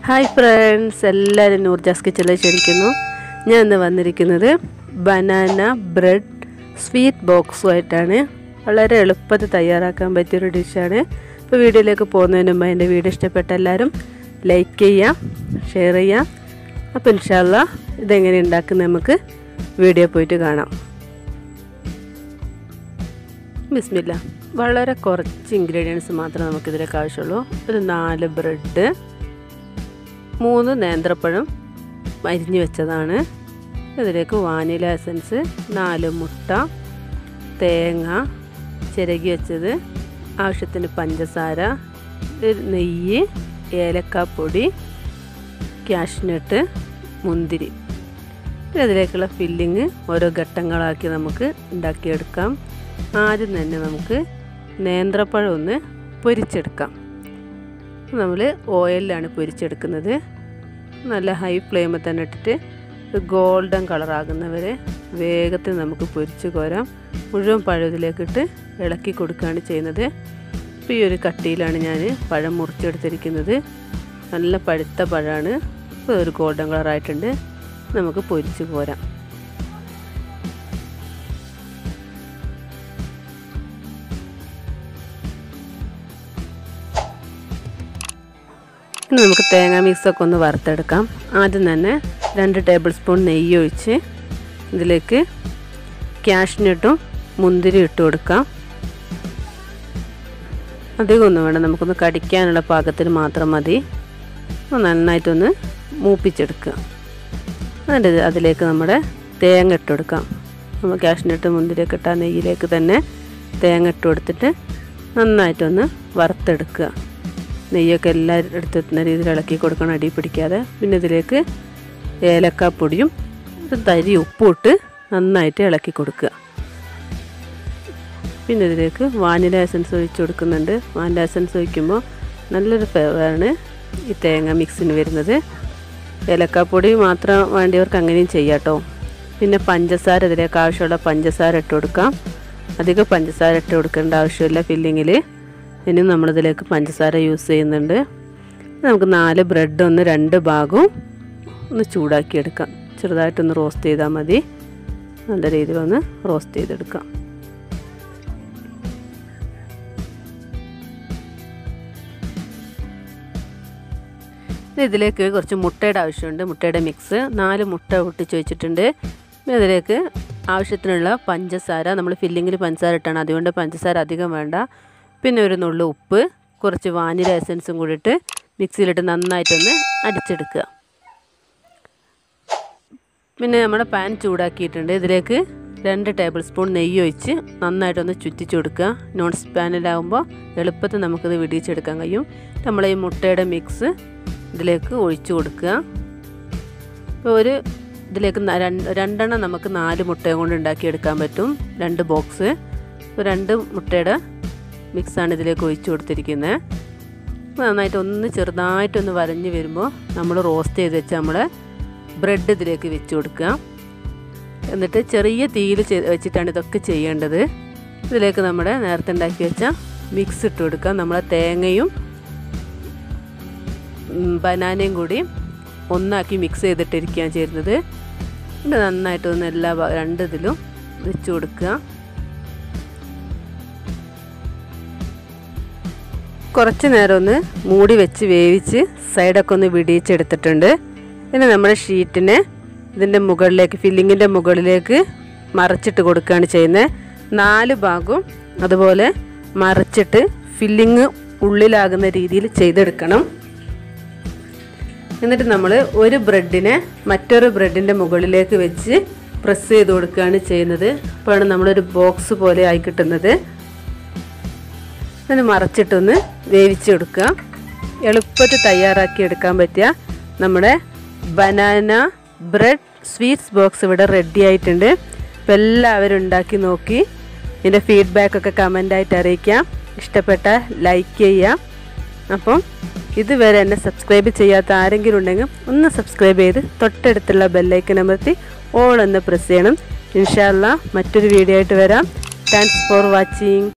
hi friends എല്ലാവരും നൂർജാസ് കിച്ചണിലേക്ക് ക്ഷണിക്കുന്നു ഞാൻ ഇന്ന് വന്നിരിക്കുന്നത് ബനാന ബ്രെഡ് സ്വീറ്റ് ബോക്സുമായിട്ടാണ് വളരെ എളുപ്പത്തിൽ തയ്യാറാക്കാൻ പറ്റിയൊരു ഡിഷാണ് ഇപ്പോൾ വീഡിയോയിലേക്ക് പോകുന്നതിന് മുമ്പ് എൻ്റെ വീഡിയോ ഇഷ്ടപ്പെട്ട എല്ലാവരും ലൈക്ക് ചെയ്യാം ഷെയർ ചെയ്യാം അപ്പോൾ ഇൻഷാല്ല ഇതെങ്ങനെ ഉണ്ടാക്കുന്നത് നമുക്ക് വീഡിയോ പോയിട്ട് കാണാം ബിസ്മില്ല വളരെ കുറച്ച് ഇൻഗ്രീഡിയൻസ് മാത്രമേ നമുക്കിതിലേക്ക് ആവശ്യമുള്ളൂ ഒരു നാല് ബ്രെഡ് മൂന്ന് നേന്ത്രപ്പഴം അരിഞ്ഞു വെച്ചതാണ് ഇതിലേക്ക് വാനില എസൻസ് നാല് മുട്ട തേങ്ങ ചിരകി വെച്ചത് ആവശ്യത്തിന് പഞ്ചസാര നെയ്യ് ഏലക്കാപ്പൊടി ക്യാഷ്നട്ട് മുന്തിരി ഇതിലേക്കുള്ള ഫില്ലിങ് ഓരോ ഘട്ടങ്ങളാക്കി നമുക്ക് ഉണ്ടാക്കിയെടുക്കാം ആദ്യം തന്നെ നമുക്ക് നേന്ത്രപ്പഴം ഒന്ന് പൊരിച്ചെടുക്കാം നമ്മൾ ഓയിലിലാണ് പൊരിച്ചെടുക്കുന്നത് നല്ല ഹൈ ഫ്ലെയിമിൽ തന്നെ ഇട്ടിട്ട് ഗോൾഡൻ കളറാകുന്നവരെ വേഗത്തിൽ നമുക്ക് പൊരിച്ച് കോരാം മുഴുവൻ പഴം ഇതിലേക്കിട്ട് ഇളക്കി കൊടുക്കുകയാണ് ചെയ്യുന്നത് ഇപ്പോൾ ഈ ഒരു കട്ടിയിലാണ് ഞാൻ പഴം മുറിച്ചെടുത്തിരിക്കുന്നത് നല്ല പഴുത്ത പഴമാണ് ഇപ്പോൾ ഒരു ഗോൾഡൻ കളറായിട്ടുണ്ട് നമുക്ക് പൊരിച്ച് പോരാം ഇനി നമുക്ക് തേങ്ങ മിക്സൊക്കെ ഒന്ന് വറുത്തെടുക്കാം ആദ്യം തന്നെ രണ്ട് ടേബിൾ സ്പൂൺ നെയ്യ് ഒഴിച്ച് ഇതിലേക്ക് ക്യാഷ്നട്ടും മുന്തിരി ഇട്ട് കൊടുക്കാം അധികമൊന്നും വേണ്ട നമുക്കൊന്ന് കടിക്കാനുള്ള പാകത്തിന് മാത്രം മതി നന്നായിട്ടൊന്ന് മൂപ്പിച്ചെടുക്കുക എന്നിട്ട് അതിലേക്ക് നമ്മുടെ തേങ്ങ ഇട്ട് കൊടുക്കാം നമ്മൾ ക്യാഷ്നട്ട് മുന്തിരിയൊക്കെ ഇട്ട നെയ്യിലേക്ക് തന്നെ തേങ്ങ ഇട്ട് കൊടുത്തിട്ട് നന്നായിട്ടൊന്ന് വറുത്തെടുക്കുക നെയ്യൊക്കെ എല്ലാം എടുത്തെത്തുന്ന രീതിയിൽ ഇളക്കി കൊടുക്കണം അടി പിടിക്കാതെ പിന്നെ ഇതിലേക്ക് ഏലക്കാപ്പൊടിയും തരി ഉപ്പും ഇട്ട് നന്നായിട്ട് ഇളക്കി കൊടുക്കുക പിന്നെ ഇതിലേക്ക് വാനില എസൻസ് ഒഴിച്ച് കൊടുക്കുന്നുണ്ട് വാനില എസൻസ് ഒഴിക്കുമ്പോൾ നല്ലൊരു ഫ്ലേവറാണ് ഈ തേങ്ങ മിക്സിന് വരുന്നത് ഏലക്കാപ്പൊടി മാത്രം വേണ്ടിയവർക്ക് അങ്ങനെയും ചെയ്യാം കേട്ടോ പിന്നെ പഞ്ചസാര ഇതിലേക്ക് ആവശ്യമുള്ള പഞ്ചസാര ഇട്ട് കൊടുക്കാം അധികം പഞ്ചസാര ഇട്ട് കൊടുക്കേണ്ട ആവശ്യമില്ല ഫില്ലിങ്ങിൽ ഇനി നമ്മളിതിലേക്ക് പഞ്ചസാര യൂസ് ചെയ്യുന്നുണ്ട് നമുക്ക് നാല് ബ്രെഡ് ഒന്ന് രണ്ട് ഭാഗവും ഒന്ന് ചൂടാക്കി എടുക്കാം ചെറുതായിട്ടൊന്ന് റോസ്റ്റ് ചെയ്താൽ മതി നല്ല രീതിയിലൊന്ന് റോസ്റ്റ് ചെയ്തെടുക്കാം ഇതിലേക്ക് കുറച്ച് മുട്ടയുടെ ആവശ്യമുണ്ട് മുട്ടയുടെ മിക്സ് നാല് മുട്ട പൊട്ടിച്ച് വെച്ചിട്ടുണ്ട് ഇതിലേക്ക് ആവശ്യത്തിനുള്ള പഞ്ചസാര നമ്മൾ ഫില്ലിങ്ങിൽ പഞ്ചസാര ഇട്ടാണ് അതുകൊണ്ട് പഞ്ചസാര അധികം വേണ്ട പിന്നെ ഒരു നുള്ളു ഉപ്പ് കുറച്ച് വാനില എസൻസും കൂടിയിട്ട് മിക്സിയിലിട്ട് നന്നായിട്ടൊന്ന് അടിച്ചെടുക്കുക പിന്നെ നമ്മുടെ പാൻ ചൂടാക്കിയിട്ടുണ്ട് ഇതിലേക്ക് രണ്ട് ടേബിൾ സ്പൂൺ നെയ്യ് ഒഴിച്ച് നന്നായിട്ടൊന്ന് ചുറ്റിച്ചു കൊടുക്കുക നോൺ പാനിലാകുമ്പോൾ എളുപ്പത്തിൽ നമുക്കിത് വിടിയിച്ചെടുക്കാൻ കഴിയും നമ്മൾ ഈ മുട്ടയുടെ മിക്സ് ഇതിലേക്ക് ഒഴിച്ചു കൊടുക്കുക ഇപ്പോൾ ഒരു ഇതിലേക്ക് രണ്ടെണ്ണം നമുക്ക് നാല് മുട്ടയും കൊണ്ട് ഉണ്ടാക്കിയെടുക്കാൻ പറ്റും രണ്ട് ബോക്സ് രണ്ട് മുട്ടയുടെ മിക്സാണ് ഇതിലേക്ക് ഒഴിച്ചു കൊടുത്തിരിക്കുന്നത് നന്നായിട്ട് ഒന്ന് ചെറുതായിട്ടൊന്ന് വരഞ്ഞ് വരുമ്പോൾ നമ്മൾ റോസ്റ്റ് ചെയ്ത് വെച്ച് നമ്മൾ ബ്രെഡ് ഇതിലേക്ക് വെച്ച് കൊടുക്കുക എന്നിട്ട് ചെറിയ തീയിൽ വെച്ചിട്ടാണ് ഇതൊക്കെ ചെയ്യേണ്ടത് ഇതിലേക്ക് നമ്മുടെ നേരത്തെ ഉണ്ടാക്കി വെച്ച മിക്സ് ഇട്ട് കൊടുക്കുക നമ്മളെ തേങ്ങയും ബനാനയും കൂടി ഒന്നാക്കി മിക്സ് ചെയ്തിട്ടിരിക്കുകയാണ് ചെയ്യുന്നത് എന്നിട്ട് നന്നായിട്ടൊന്ന് എല്ലാ രണ്ട് ഇതിലും വെച്ച് കൊടുക്കുക കുറച്ച് നേരം ഒന്ന് മൂടി വെച്ച് വേവിച്ച് സൈഡൊക്കെ ഒന്ന് വിടിയിച്ചെടുത്തിട്ടുണ്ട് ഇനി നമ്മുടെ ഷീറ്റിനെ ഇതിൻ്റെ മുകളിലേക്ക് ഫില്ലിങ്ങിൻ്റെ മുകളിലേക്ക് മറച്ചിട്ട് കൊടുക്കുകയാണ് ചെയ്യുന്നത് നാല് ഭാഗവും അതുപോലെ മറച്ചിട്ട് ഫില്ലിങ് ഉള്ളിലാകുന്ന രീതിയിൽ ചെയ്തെടുക്കണം എന്നിട്ട് നമ്മൾ ഒരു ബ്രെഡിനെ മറ്റൊരു ബ്രെഡിൻ്റെ മുകളിലേക്ക് വെച്ച് പ്രസ് ചെയ്ത് കൊടുക്കുകയാണ് ചെയ്യുന്നത് അപ്പോഴാണ് നമ്മളൊരു ബോക്സ് പോലെ ആയി കിട്ടുന്നത് അതിന് മറച്ചിട്ടൊന്ന് വേവിച്ച് കൊടുക്കുക എളുപ്പത്തിൽ തയ്യാറാക്കി എടുക്കാൻ പറ്റിയ നമ്മുടെ ബനാന ബ്രെഡ് സ്വീറ്റ്സ് ബോക്സ് ഇവിടെ റെഡി ആയിട്ടുണ്ട് അപ്പോൾ എല്ലാവരും ഉണ്ടാക്കി നോക്കി ഇതിൻ്റെ ഫീഡ്ബാക്കൊക്കെ കമൻ്റായിട്ട് അറിയിക്കാം ഇഷ്ടപ്പെട്ട ലൈക്ക് ചെയ്യാം അപ്പം ഇതുവരെ എന്നെ സബ്സ്ക്രൈബ് ചെയ്യാത്ത ആരെങ്കിലും ഉണ്ടെങ്കിൽ ഒന്ന് സബ്സ്ക്രൈബ് ചെയ്ത് തൊട്ടടുത്തുള്ള ബെല്ലൈക്കൻ അമർത്തി ഓൾ എന്ന് പ്രസ് ചെയ്യണം ഇൻഷാല്ല മറ്റൊരു വീഡിയോ ആയിട്ട് വരാം താങ്ക്സ് ഫോർ വാച്ചിങ്